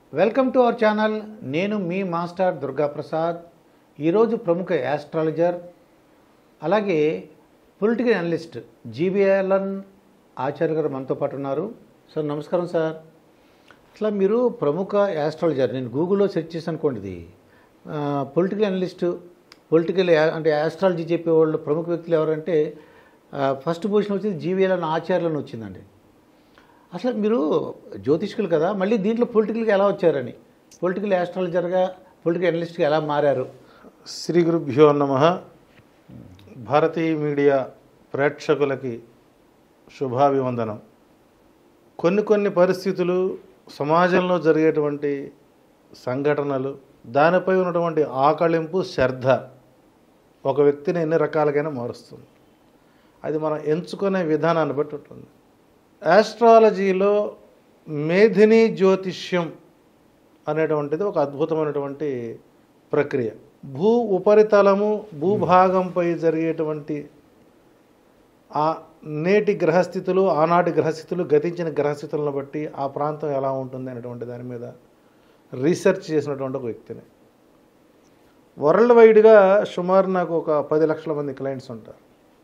Welcome to our channel నేను మీ master Durga Prasad ఈరోజు ప్రముఖ యాస్ట్రాలజర్ అలాగే పొలిటికల్ అనలిస్ట్ జీబీఎల్ఎన్ ఆచార్య గారు మనతో పాటు ఉన్నారు సార్ నమస్కారం సార్ అట్లా మీరు ప్రముఖ యాస్ట్రాలజర్ నేను గూగుల్లో సెర్చ్ చేసి అనుకోండి ఇది పొలిటికల్ అనలిస్ట్ పొలిటికల్ అంటే యాస్ట్రాలజీ చెప్పేవాళ్ళు ప్రముఖ వ్యక్తులు ఎవరంటే ఫస్ట్ పొజిషన్ వచ్చేది జీవీఎల్ఎన్ ఆచార్యులను వచ్చిందండి అసలు మీరు జ్యోతిష్కులు కదా మళ్ళీ దీంట్లో పొలిటికల్గా ఎలా వచ్చారని పొలిటికల్ యాస్ట్రాలజర్గా పొలిటికల్ అనలిస్ట్గా ఎలా మారారు శ్రీ గురుభ్యో నమ భారతీయ మీడియా ప్రేక్షకులకి శుభాభివందనం కొన్ని కొన్ని పరిస్థితులు సమాజంలో జరిగేటువంటి సంఘటనలు దానిపై ఉన్నటువంటి ఆకళింపు శ్రద్ధ ఒక వ్యక్తిని ఎన్ని రకాలుగానే మారుస్తుంది అది మనం ఎంచుకునే విధానాన్ని బట్టి ఉంటుంది యాస్ట్రాలజీలో మేధిని జ్యోతిష్యం అనేటువంటిది ఒక అద్భుతమైనటువంటి ప్రక్రియ భూ ఉపరితలము భూభాగంపై జరిగేటువంటి ఆ నేటి గ్రహస్థితులు ఆనాటి గ్రహస్థితులు గతించిన గ్రహస్థితులను బట్టి ఆ ప్రాంతం ఎలా ఉంటుంది అనేటువంటి దాని మీద రీసెర్చ్ చేసినటువంటి ఒక వ్యక్తిని వరల్డ్ వైడ్గా సుమారు నాకు ఒక పది లక్షల మంది క్లయింట్స్ ఉంటారు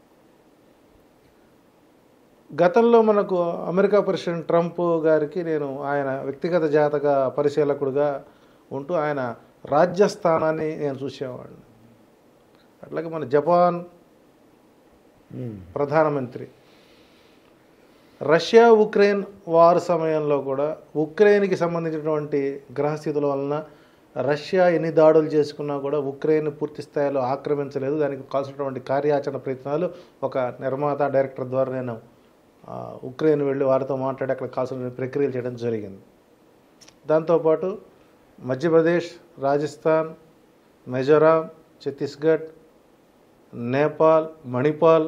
గతంలో మనకు అమెరికా ప్రెసిడెంట్ ట్రంప్ గారికి నేను ఆయన వ్యక్తిగత జాతక పరిశీలకుడుగా ఉంటూ ఆయన రాజ్యస్థానాన్ని నేను చూసేవాడిని అట్లాగే మన జపాన్ ప్రధానమంత్రి రష్యా ఉక్రెయిన్ వార్ సమయంలో కూడా ఉక్రెయిన్కి సంబంధించినటువంటి గ్రహస్థితుల వలన రష్యా ఎన్ని దాడులు చేసుకున్నా కూడా ఉక్రెయిన్ పూర్తి స్థాయిలో ఆక్రమించలేదు దానికి కావాల్సినటువంటి కార్యాచరణ ప్రయత్నాలు ఒక నిర్మాత డైరెక్టర్ ద్వారా నేను ఆ, ఉక్రెయిన్ వెళ్ళి వారితో మాట్లాడి అక్కడ కావాల్సిన ప్రక్రియలు చేయడం జరిగింది దాంతోపాటు మధ్యప్రదేశ్ రాజస్థాన్ మిజోరాం ఛత్తీస్గఢ్ నేపాల్ మణిపాల్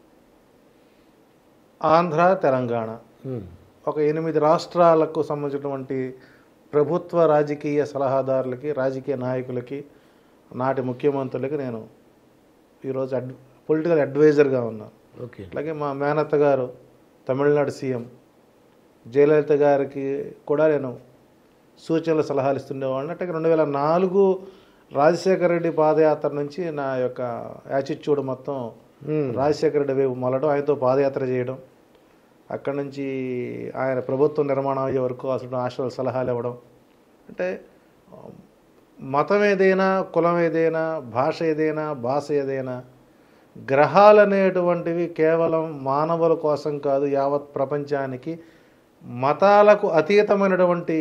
ఆంధ్ర తెలంగాణ ఒక ఎనిమిది రాష్ట్రాలకు సంబంధించినటువంటి ప్రభుత్వ రాజకీయ సలహాదారులకి రాజకీయ నాయకులకి నాటి ముఖ్యమంత్రులకి నేను ఈరోజు అడ్ పొలిటికల్ అడ్వైజర్గా ఉన్నాను ఓకే అలాగే మా మేనత్త గారు తమిళనాడు సీఎం జయలలిత గారికి కూడా నేను సూచనలు సలహాలు ఇస్తుండేవాడిని అంటే రెండు వేల నాలుగు రాజశేఖర రెడ్డి పాదయాత్ర నుంచి నా యొక్క యాచిట్యూడ్ మొత్తం రాజశేఖర రెడ్డి వైపు మళ్ళడం ఆయనతో పాదయాత్ర చేయడం అక్కడి నుంచి ఆయన ప్రభుత్వం నిర్మాణం అయ్యే వరకు అసలు ఆశ్రమ సలహాలు ఇవ్వడం అంటే ఆ, మతం ఏదైనా కులం ఏదైనా భాష ఏదైనా భాష ఏదైనా గ్రహాలు అనేటువంటివి కేవలం మానవుల కోసం కాదు యావత్ ప్రపంచానికి మతాలకు అతీతమైనటువంటి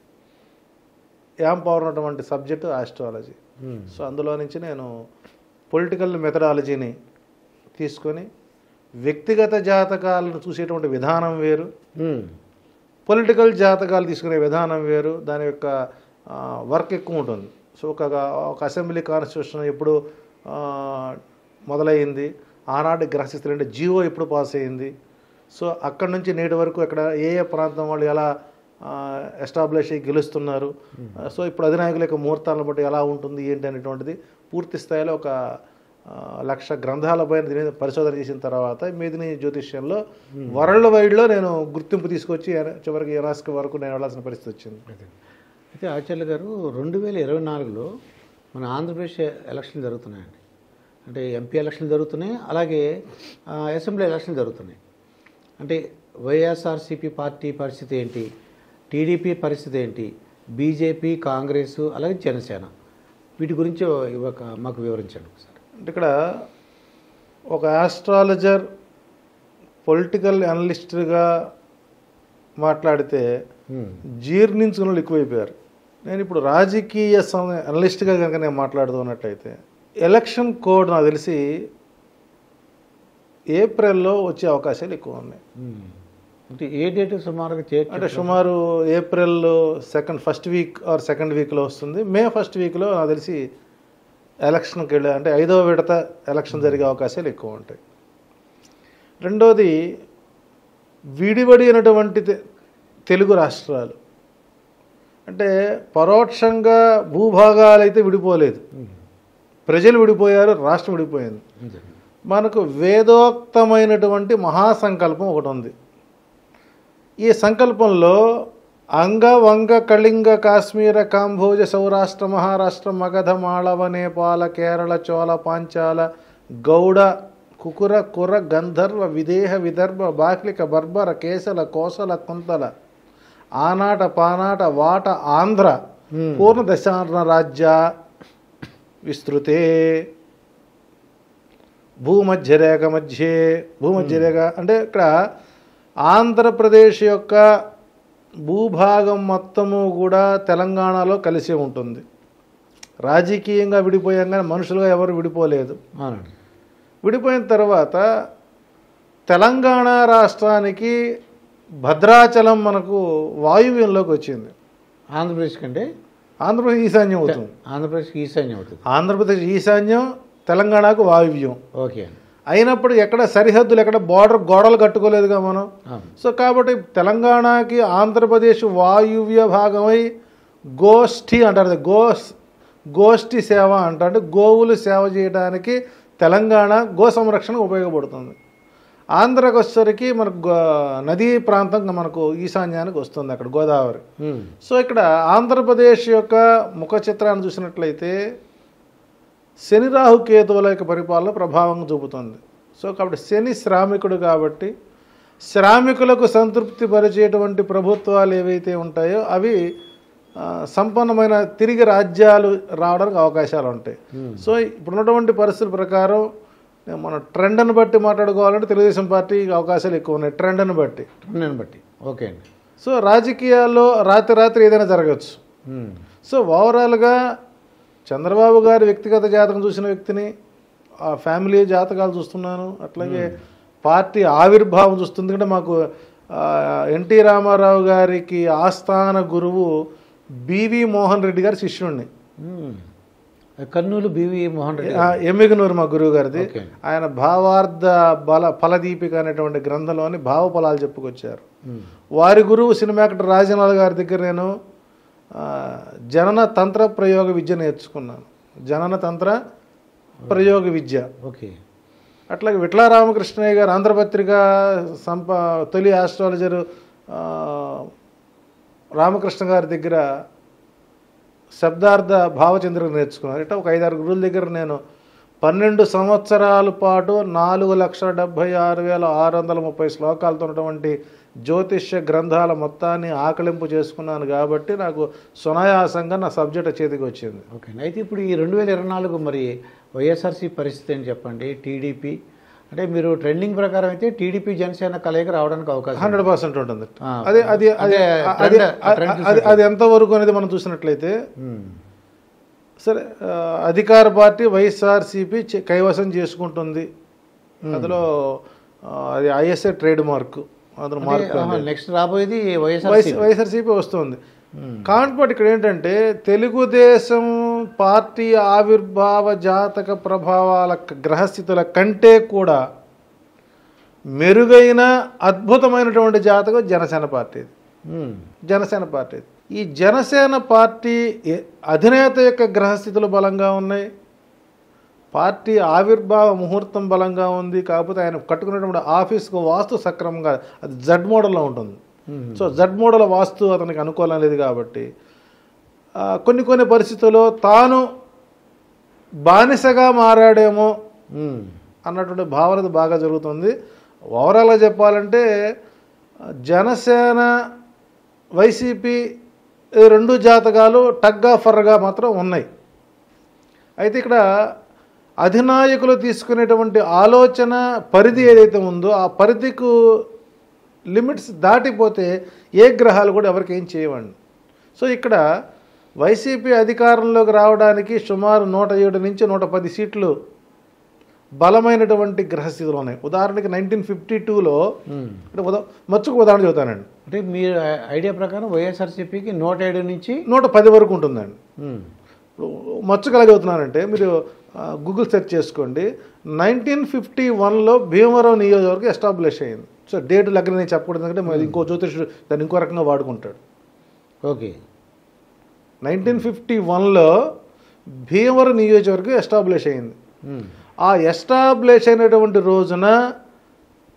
యాంపవర్ ఉన్నటువంటి సబ్జెక్టు ఆస్ట్రాలజీ సో అందులో నుంచి నేను పొలిటికల్ మెథడాలజీని తీసుకొని వ్యక్తిగత జాతకాలను చూసేటువంటి విధానం వేరు పొలిటికల్ జాతకాలు తీసుకునే విధానం వేరు దాని యొక్క ఆ, వర్క్ ఎక్కువ ఉంటుంది సో ఒక ఒక అసెంబ్లీ కాన్స్టిట్యూషన్ ఎప్పుడు ఆ, మొదలైంది ఆనాటి గ్రహస్థితులు అంటే జియో ఎప్పుడు పాస్ అయింది సో అక్కడి నుంచి నేటి వరకు ఇక్కడ ఏ ఏ ప్రాంతం వాళ్ళు ఎలా ఎస్టాబ్లిష్ అయ్యి గెలుస్తున్నారు సో ఇప్పుడు అధినాయకుల యొక్క ముహూర్తాలను బట్టి ఎలా ఉంటుంది ఏంటి అనేటువంటిది పూర్తి స్థాయిలో ఒక ఆ, లక్ష గ్రంథాలపైన దీని మీద పరిశోధన చేసిన తర్వాత మేదిని జ్యోతిష్యంలో వరల్డ్ వైడ్లో నేను గుర్తింపు తీసుకొచ్చి చివరికి యునాస్కో వరకు నేను వెళ్ళాల్సిన పరిస్థితి వచ్చింది అయితే ఆచార్య గారు రెండు వేల ఇరవై నాలుగులో మన ఆంధ్రప్రదేశ్ ఎలక్షన్లు జరుగుతున్నాయండి అంటే ఎంపీ ఎలక్షన్లు జరుగుతున్నాయి అలాగే ఆ, అసెంబ్లీ ఎలక్షన్లు జరుగుతున్నాయి అంటే వైఎస్ఆర్సీపీ పార్టీ పరిస్థితి ఏంటి టీడీపీ పరిస్థితి ఏంటి బీజేపీ కాంగ్రెస్ అలాగే జనసేన వీటి గురించి ఒక మాకు వివరించండి ఒకసారి అంటే ఇక్కడ ఒక ఆస్ట్రాలజర్ పొలిటికల్ అనలిస్ట్గా మాట్లాడితే జీర్ణించుకున్న వాళ్ళు ఎక్కువైపోయారు నేను ఇప్పుడు రాజకీయ సమ అనలిస్ట్గా కనుక నేను మాట్లాడుతున్నట్లయితే ఎలక్షన్ కోడ్ నాకు తెలిసి ఏప్రిల్లో వచ్చే అవకాశాలు ఎక్కువ ఉన్నాయి అంటే ఏ డేట్ సుమారుగా చే అంటే సుమారు April second first week or second వీక్లో వస్తుంది మే ఫస్ట్ వీక్లో నాకు తెలిసి ఎలక్షన్కి వెళ్ళే అంటే ఐదవ విడత ఎలక్షన్ జరిగే అవకాశాలు ఎక్కువ ఉంటాయి రెండోది విడివడి అయినటువంటి తె- తెలుగు రాష్ట్రాలు అంటే పరోక్షంగా భూభాగాలు అయితే విడిపోలేదు ప్రజలు విడిపోయారు రాష్ట్రం విడిపోయింది మనకు వేదోక్తమైనటువంటి మహాసంకల్పం ఒకటి ఉంది ఈ సంకల్పంలో అంగ వంగ కళింగ కాశ్మీర కాంభోజ సౌరాష్ట్ర మహారాష్ట్ర మగధ మాళవ నేపాల కేరళ చోళ పాంచాల గౌడ కుకుర కుర గంధర్వ విదేహ విదర్భ బాహ్లిక బర్బర కేసల కోసల కుంతల ఆనాట పానాట వాట ఆంధ్ర Hmm. పూర్ణ దశార్ణ రాజ్య విస్తృతే భూమధ్యరేఖ మధ్యే భూమధ్యరేఖ అంటే ఇక్కడ ఆంధ్రప్రదేశ్ యొక్క భూభాగం మొత్తము కూడా తెలంగాణలో కలిసి ఉంటుంది రాజకీయంగా విడిపోయాం కానీ మనుషులుగా ఎవరు విడిపోలేదు అవునండి విడిపోయిన తర్వాత తెలంగాణ రాష్ట్రానికి భద్రాచలం మనకు వాయువ్యంలోకి వచ్చింది ఆంధ్రప్రదేశ్ కంటే ఆంధ్రప్రదేశ్ ఈశాన్యం అవుతుంది ఆంధ్రప్రదేశ్కి ఈశాన్యం అవుతుంది ఆంధ్రప్రదేశ్ ఈశాన్యం తెలంగాణకు వాయువ్యం ఓకే అండి అయినప్పుడు ఎక్కడ సరిహద్దులు ఎక్కడ బార్డర్ గోడలు కట్టుకోలేదుగా మనం అవును సో కాబట్టి తెలంగాణకి ఆంధ్రప్రదేశ్ వాయువ్య భాగమై గోష్ఠి అంటారు అది గోస్ గోష్ఠి సేవ అంటారు అంటే గోవులు సేవ చేయడానికి తెలంగాణ గో సంరక్షణ ఉపయోగపడుతుంది ఆంధ్రాకి వచ్చేసరికి మనకు గో- నదీ ప్రాంతం మనకు ఈశాన్యానికి వస్తుంది అక్కడ గోదావరి ఉమ్. సో ఇక్కడ ఆంధ్రప్రదేశ్ యొక్క ముఖ చిత్రాన్ని చూసినట్లయితే శని రాహు కేతువుల యొక్క పరిపాలన ప్రభావం చూపుతుంది సో కాబట్టి శని శ్రామికుడు కాబట్టి శ్రామికులకు సంతృప్తి పరిచేటువంటి ప్రభుత్వాలు ఏవైతే ఉంటాయో అవి ఆ, సంపన్నమైన తిరిగి రాజ్యాలు రావడానికి అవకాశాలు ఉంటాయి ఉమ్. సో ఇప్పుడున్నటువంటి పరిస్థితుల ప్రకారం మన ట్రెండ్ని బట్టి మాట్లాడుకోవాలంటే తెలుగుదేశం పార్టీ అవకాశాలు ఎక్కువ ఉన్నాయి ట్రెండ్ని బట్టి నేను బట్టి ఓకే అండి సో రాజకీయాల్లో రాత్రి రాత్రి ఏదైనా జరగచ్చు ఉమ్. సో ఓవరాల్గా చంద్రబాబు గారి వ్యక్తిగత జాతకం చూసిన వ్యక్తిని ఆ ఫ్యామిలీ జాతకాలు చూస్తున్నాను అట్లాగే పార్టీ ఆవిర్భావం చూస్తుంది ఎందుకంటే మాకు ఆ, ఎన్టీ రామారావు గారికి ఆస్థాన గురువు బివి మోహన్ రెడ్డి గారి శిష్యుణ్ణి ఉమ్. కర్నూలు బివి మోహన్ రెడ్డి ఆ, ఎమ్మిగనూరు మా గురువు గారిది ఓకే. ఆయన భావార్థ బల ఫలదీపిక అనేటువంటి గ్రంథంలోని భావ ఫలాలు చెప్పుకొచ్చారు ఉమ్. వారి గురువు సినిమా యాక్టర్ రాజనాథ్ గారి దగ్గర నేను ఆ, జనన తంత్ర ప్రయోగ విద్య నేర్చుకున్నాను జనన తంత్ర ప్రయోగ విద్య ఓకే అట్లాగే విట్లా రామకృష్ణయ్య గారు ఆంధ్రపత్రిక సంప తొలి ఆస్ట్రాలజర్ ఆ, రామకృష్ణ గారి దగ్గర శబ్దార్థ భావచంద్రిక నేర్చుకున్నాను ఇట్లా ఒక ఐదారు గురువుల దగ్గర నేను పన్నెండు సంవత్సరాల పాటు నాలుగు లక్షల డెబ్భై ఆరు వేల ఆరు వందల ముప్పై శ్లోకాలతో ఉన్నటువంటి జ్యోతిష్య గ్రంథాల మొత్తాన్ని ఆకలింపు చేసుకున్నాను కాబట్టి నాకు సునాయాసంగా నా సబ్జెక్ట్ చేతికి వచ్చింది ఓకే అండి. అయితే ఇప్పుడు ఈ రెండు వేల ఇరవై నాలుగు మరి వైఎస్ఆర్సీ పరిస్థితి అని చెప్పండి టీడీపీ అంటే మీరు ట్రెండింగ్ ప్రకారం అయితే టీడీపీ జనసేన కలయిక రావడానికి అవకాశం ఉంది. హండ్రెడ్ పర్సెంట్ ఉంటుంది ఆ, అది అది అది అంటే అది trend- ఆ trend అది అది ఎంతవరకు అనేది మనం చూసినట్లయితే ఉమ్. సరే ఆ, అధికార పార్టీ వైఎస్ఆర్సీపీ చే- కైవసం చేసుకుంటుంది అందులో ఆ, అది ఐఎస్ఏ ట్రేడ్ మార్క్ అందులో మార్క్ అంటే, ఆహా, నెక్స్ట్ రాబోయేది వైఎస్ఆర్ వైఎస్ వైఎస్ఆర్సీపీ వస్తుంది కాకపోతే ఇక్కడ ఏంటంటే తెలుగుదేశం పార్టీ ఆవిర్భావ జాతక ప్రభావాల క- గ్రహస్థితుల కంటే కూడా మెరుగైన అద్భుతమైనటువంటి జాతకం జనసేన పార్టీది జనసేన పార్టీ ఈ జనసేన పార్టీ ఏ- అధినేత యొక్క గ్రహస్థితులు బలంగా ఉన్నాయి పార్టీ ఆవిర్భావ ముహూర్తం బలంగా ఉంది కాకపోతే ఆయన కట్టుకునేటువంటి ఆఫీస్కు వాస్తు సక్రమంగా అది జడ్ మోడల్లో ఉంటుంది సో జడ్ మోడల్ వాస్తు అతనికి అనుకూలం లేదు కాబట్టి ఆ, కొన్ని కొన్ని పరిస్థితుల్లో తాను బానిసగా మారాడేమో అన్నటువంటి భావన బాగా జరుగుతుంది ఓవరాల్గా చెప్పాలంటే జనసేన వైసీపీ ఈ రెండు జాతకాలు టగ్గా ఫర్గా మాత్రం ఉన్నాయి అయితే ఇక్కడ అధినాయకులు తీసుకునేటువంటి ఆలోచన పరిధి ఏదైతే ఉందో ఆ పరిధికు లిమిట్స్ దాటిపోతే ఏ గ్రహాలు కూడా ఎవరికి ఏం చేయవండి సో ఇక్కడ వైసీపీ అధికారంలోకి రావడానికి సుమారు నూట ఏడు నుంచి నూట పది సీట్లు బలమైనటువంటి గ్రహస్థితులు ఉన్నాయి ఉదాహరణకి నైన్టీన్ ఫిఫ్టీ టూలో అంటే ఉదా మచ్చుకు ఉదాహరణ చెబుతానండి అంటే మీరు ఐడియా ప్రకారం వైఎస్ఆర్సీపీకి నూట ఏడు నుంచి నూట పది వరకు ఉంటుందండి ఉమ్. ఇప్పుడు మచ్చుకు ఎలా చెబుతున్నానంటే మీరు ఆ, గూగుల్ సెర్చ్ చేసుకోండి నైన్టీన్ ఫిఫ్టీ వన్లో భీమవరం నియోజకవర్గం ఎస్టాబ్లిష్ అయింది సో డేట్ దగ్గర నేను చెప్పకూడదు ఎందుకంటే మరి ఇంకో జ్యోతిషుడు దాన్ని ఇంకో రకంగా వాడుకుంటాడు ఓకే నైన్టీన్ ఫిఫ్టీ వన్లో భీమవరం నియోజకవర్గం ఎస్టాబ్లిష్ అయింది ఉమ్. ఆ ఎస్టాబ్లిష్ అయినటువంటి రోజున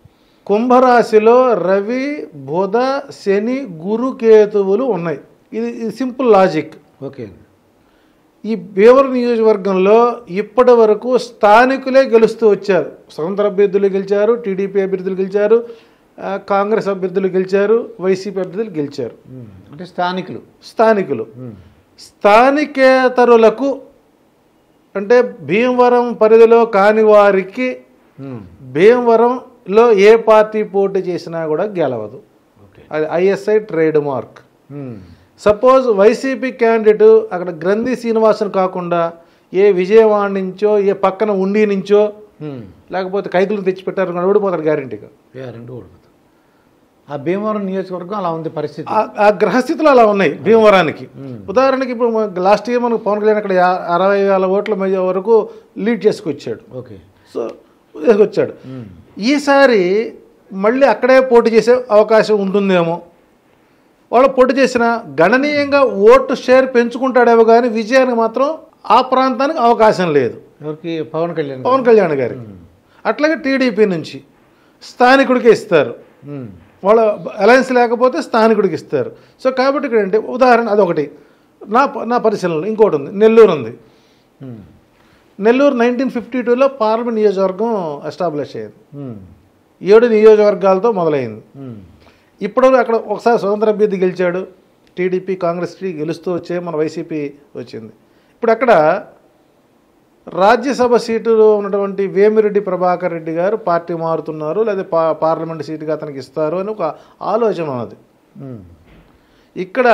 కుంభరాశిలో రవి బుధ శని గురు కేతువులు ఉన్నాయి ఇది ఇది సింపుల్ లాజిక్ ఓకే ఈ భీమవరం నియోజకవర్గంలో ఇప్పటి వరకు స్థానికులే గెలుస్తూ వచ్చారు స్వతంత్ర అభ్యర్థులు గెలిచారు టీడీపీ అభ్యర్థులు గెలిచారు ఆ, కాంగ్రెస్ అభ్యర్థులు గెలిచారు వైసీపీ అభ్యర్థులు గెలిచారు ఉమ్. అంటే స్థానికులు స్థానికులు ఉమ్. స్థానికేతరులకు అంటే భీమవరం పరిధిలో కాని వారికి ఉమ్. భీమవరంలో ఏ పార్టీ పోటీ చేసినా కూడా గెలవదు ఓకే అది ISI trade mark um. Suppose YCP candidate అక్కడ గ్రంథి శ్రీనివాసన్ కాకుండా ఏ విజయవాడ నుంచో ఏ పక్కన ఉండి నుంచో ఉమ్. లేకపోతే కైకులు తెచ్చిపెట్టారు అని ఓడిపోతాడు గ్యారంటీగా యా, రెండు ఓడిపోతాం ఆ భీమవరం నియోజకవర్గం అలా ఉంది పరిస్థితి ఆ- ఆ గ్రహస్థితులు అలా ఉన్నాయి భీమవరానికి మ్మ్. ఉదాహరణకి ఇప్పుడు లాస్ట్ ఇయర్ మనకు పవన్ కళ్యాణ్ అక్కడ యా- అరవై వేల ఓట్ల మధ్య వరకు లీడ్ చేసుకొచ్చాడు ఓకే సో చేసుకొచ్చాడు ఉమ్. ఈసారి మళ్ళీ అక్కడే పోటీ చేసే అవకాశం ఉంటుందేమో వాళ్ళు పోటీ చేసిన గణనీయంగా ఓటు షేర్ పెంచుకుంటాడేమో కానీ విజయానికి మాత్రం ఆ ప్రాంతానికి అవకాశం లేదు ఎవరికి పవన్ కళ్యాణ్ పవన్ కళ్యాణ్ గారికి అట్లాగే టీడీపీ నుంచి స్థానికుడికి ఇస్తారు ఉమ్. వాళ్ళ అలయన్స్ లేకపోతే స్థానికుడికి ఇస్తారు సో కాబట్టి ఇక్కడ ఏంటి ఉదాహరణ అదొకటి నా నా పరిశీలనలో ఇంకోటి ఉంది నెల్లూరు ఉంది ఉమ్. నెల్లూరు నైన్టీన్ ఫిఫ్టీ టూలో పార్లమెంట్ నియోజకవర్గం ఎస్టాబ్లిష్ అయ్యింది ఉమ్. ఏడు నియోజకవర్గాలతో మొదలైంది ఉమ్. ఇప్పుడు అక్కడ ఒకసారి స్వతంత్ర అభ్యర్థి గెలిచాడు టీడీపీ కాంగ్రెస్ టీ గెలుస్తూ వచ్చే మన వైసీపీ వచ్చింది ఇప్పుడు అక్కడ రాజ్యసభ సీటులో ఉన్నటువంటి వేమిరెడ్డి ప్రభాకర్ రెడ్డి గారు పార్టీ మారుతున్నారు లేదా పా పార్లమెంట్ సీటుగా అతనికి ఇస్తారు అని ఒక ఆలోచన ఉన్నది ఉమ్. ఇక్కడ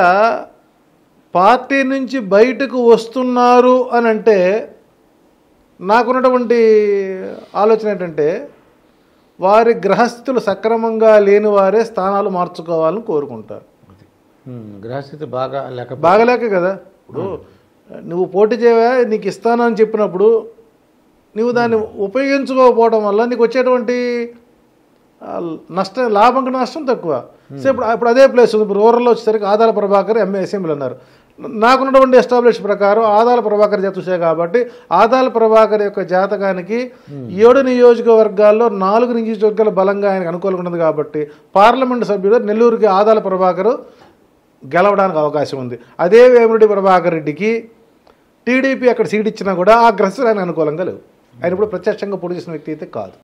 పార్టీ నుంచి బయటకు వస్తున్నారు అని అంటే నాకున్నటువంటి ఆలోచన ఏంటంటే వారి గ్రహస్థితులు సక్రమంగా లేని వారే స్థానాలు మార్చుకోవాలని కోరుకుంటారు అది. ఉమ్. గ్రహస్థితి బాగా లేక బాగలేక కదా ఇప్పుడు నువ్వు పోటీ చేయవా నీకు ఇస్తాను అని చెప్పినప్పుడు నువ్వు దాన్ని ఉపయోగించుకోకపోవడం వల్ల నీకు వచ్చేటువంటి ఆ, నష్టం లాభం కన్నా నష్టం తక్కువ సో ఇప్పుడు ఇప్పుడు అదే ప్లేస్ ఉంది ఇప్పుడు రూరల్లో వచ్చేసరికి ఆదాల ప్రభాకర్ ఎంఏ అసెంబ్లీ అన్నారు నాకున్నటువంటి ఎస్టాబ్లిష్ ప్రకారం ఆదాల ప్రభాకర్ జాతృషే కాబట్టి ఆదాల ప్రభాకర్ యొక్క జాతకానికి ఏడు నియోజకవర్గాల్లో నాలుగు నియోజకవర్గాల బలంగా ఆయనకు అనుకూలంగా ఉన్నది కాబట్టి పార్లమెంటు సభ్యుడు నెల్లూరుకి ఆదాల ప్రభాకర్ గెలవడానికి అవకాశం ఉంది అదే వేమిరెడ్డి ప్రభాకర్ రెడ్డికి టీడీపీ అక్కడ సీట్ ఇచ్చినా కూడా ఆ గ్రస్తులు ఆయన అనుకూలంగా లేవు ఆయన ఇప్పుడు ప్రత్యక్షంగా పొడి చేసిన వ్యక్తి అయితే కాదు